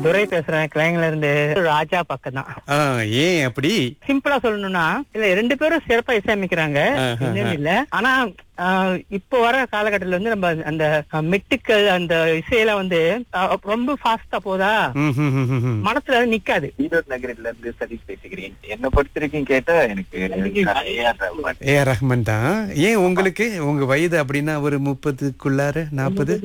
துரை பேசுறேன் கிளைங்ல இருந்து ராஜா பக்கம் தான் ஆ, ஏன் அப்படி சிம்பிளா சொல்லணும்னா இல்ல ரெண்டு பேரும் சிறப்பா இசையமைக்கிறாங்க ஆஹ், இல்லைன்னு இல்ல ஆனா ஆஹ், இப்போ வர காலகட்டத்துல வந்து நம்ம அந்த ஆஹ், மெட்டுக்கள் அந்த இசையெல்லாம் வந்து ஆஹ், ரொம்ப ஃபாஸ்டா போதா ம், ம், ம், ம். மனசுல நிக்காது ஈரோடு நகரில இருந்து சதீஷ் பேசுகிறேன் என்ன பொறுத்த வரைக்கும் கேட்டா எனக்கு AR Rahman. A R Rahman தான் ஏன் உங்களுக்கு உங்க வயது அப்படின்னா ஒரு முப்பதுக்குள்ளார நாற்பது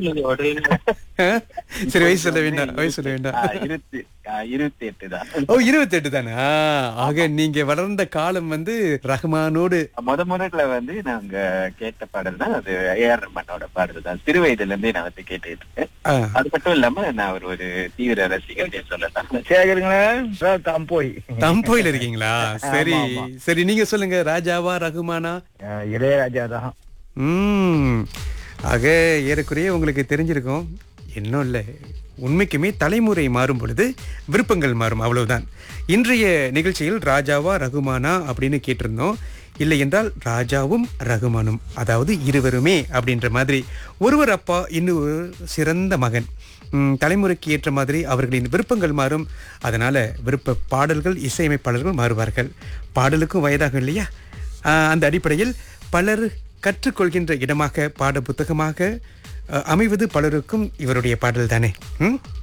சரி வயசு சொல்ல வேண்டாம் வயசு சொல்ல வேண்டாம் ஆ, இருபத்தி ஆ, இருபத்தி எட்டு தான் ஓ இருபத்தி எட்டு தானே ஆ, ஆக நீங்க வளர்ந்த காலம் வந்து ரஹ்மானோடு முத முதல்ல வந்து நாங்க கேட்ட பாடல் தான் அது ஏஆர் ரஹ்மானோட பாடல் தான் சிறு வயதுல இருந்தே நான் வந்து கேட்டுட்டு இருக்கேன் ஆ, அது மட்டும் இல்லாம நான் ஒரு ஒரு தீவிர ரசிகர் சொல்லலாம் சேகருங்களேன் தம்போய் தம்போயில இருக்கீங்களா சரி சரி நீங்க சொல்லுங்க ராஜாவா ரகுமானா அஹ் இளையராஜா தான் ம் ஆக ஏறக்குறைய உங்களுக்கு தெரிஞ்சிருக்கும் இன்னும் இல்லை உண்மைக்குமே தலைமுறை மாறும் பொழுது விருப்பங்கள் மாறும் அவ்வளவுதான் இன்றைய நிகழ்ச்சியில் ராஜாவா ரகுமானா அப்படின்னு கேட்டிருந்தோம் இல்லை என்றால் ராஜாவும் ரகுமானும் அதாவது இருவருமே அப்படின்ற மாதிரி ஒருவர் அப்பா இன்னொரு சிறந்த மகன் ம், தலைமுறைக்கு ஏற்ற மாதிரி அவர்களின் விருப்பங்கள் மாறும் அதனால விருப்ப பாடல்கள் இசையமைப்பாளர்கள் மாறுவார்கள் பாடலுக்கும் வயதாகும் இல்லையா ஆ, அந்த அடிப்படையில் பலர் கற்றுக்கொள்கின்ற இடமாக பாட புத்தகமாக அ, அமைவது பலருக்கும் இவருடைய பாடல் தானே ம்